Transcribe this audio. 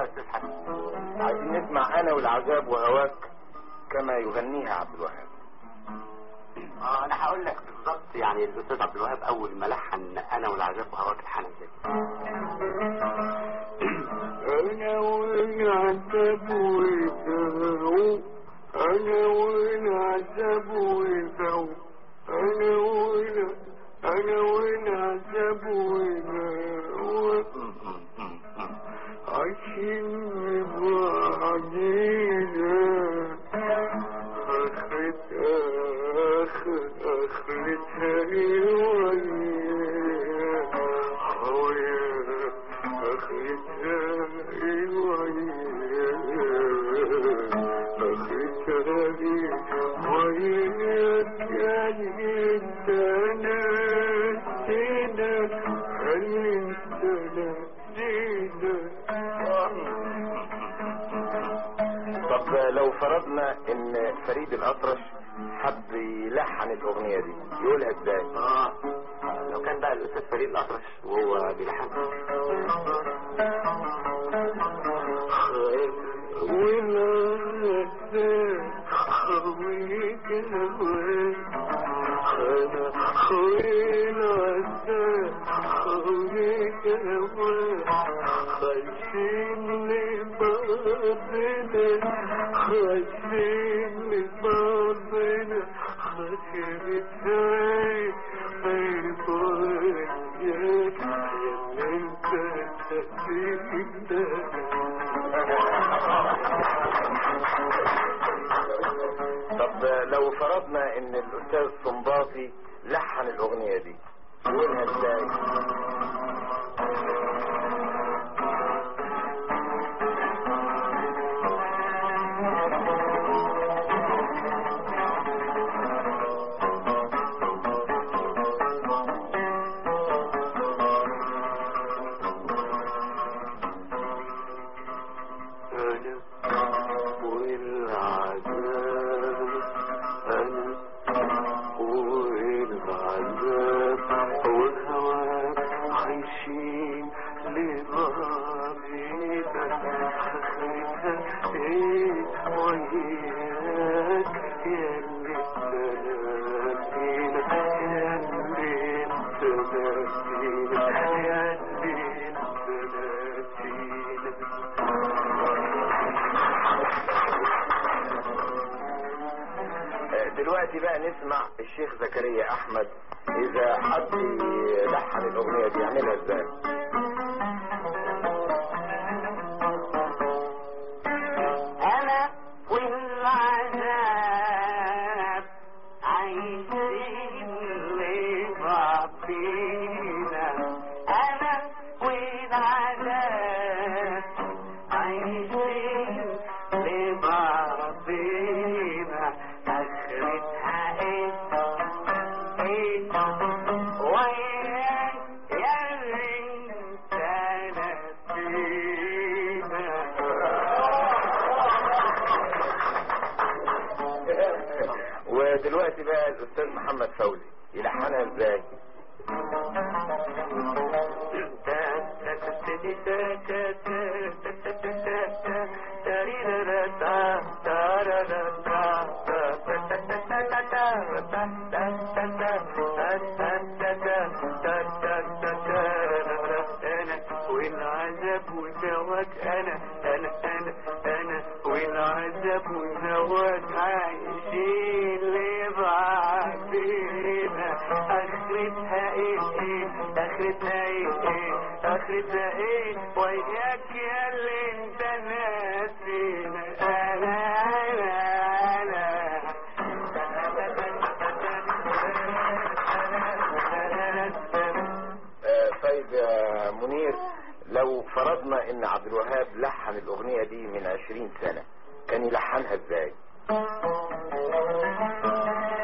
يا استاذ حسن عايزين نسمع انا والعذاب وهواك كما يغنيها عبد الوهاب اه انا هقول لك بالظبط يعني الاستاذ عبد الوهاب اول ما لحن انا والعذاب وهواك الحنان ازاي انا والعذاب والهوى انا والعذاب والهوى انا وال انا والعذاب والهوى عايشين بعدينا اخرت اخر اخرتها ايوه خويا اخرتها ايوه اخرتها ايوه كان انت نسينا هل انت نسينا طب لو فرضنا ان فريد الاطرش حب يلحن الاغنية دي يقولها ازاي اه لو كان بقى الاستاذ فريد الاطرش وهو بيلحن طب لو فرضنا ان الاستاذ صنباطي لحن الاغنية دي يقولها ازاي أنا والعذاب أنا والعذاب والهواك عايشين لبعضنا آخرتها إيه وياك ياللي تلاقينا ياللي تلاقينا ياللي تلاقينا آه، دلوقتي بقى نسمع الشيخ زكريا احمد اذا حد يلحن الاغنية دي يعملها ازاي أنا والعذاب عايشين لبعضينا أنا والعذاب عايشين لبعضينا آخرتها إيه إيه وياك يا اللي انت نسينا ودلوقتي بقى الاستاذ محمد فوزي يلحنها ازاي انا والعذاب وزواج انا انا انا انا والعذاب وزواج عايشين لبعضينا اخرتها ايه ايه اخرتها ايه ايه اخرتها ايه وياك يا اللي انت ناسينا انا انا انا آه، طيب يا منير لو فرضنا ان عبد الوهاب لحن الاغنية دي من عشرين سنة كان يلحنها ازاي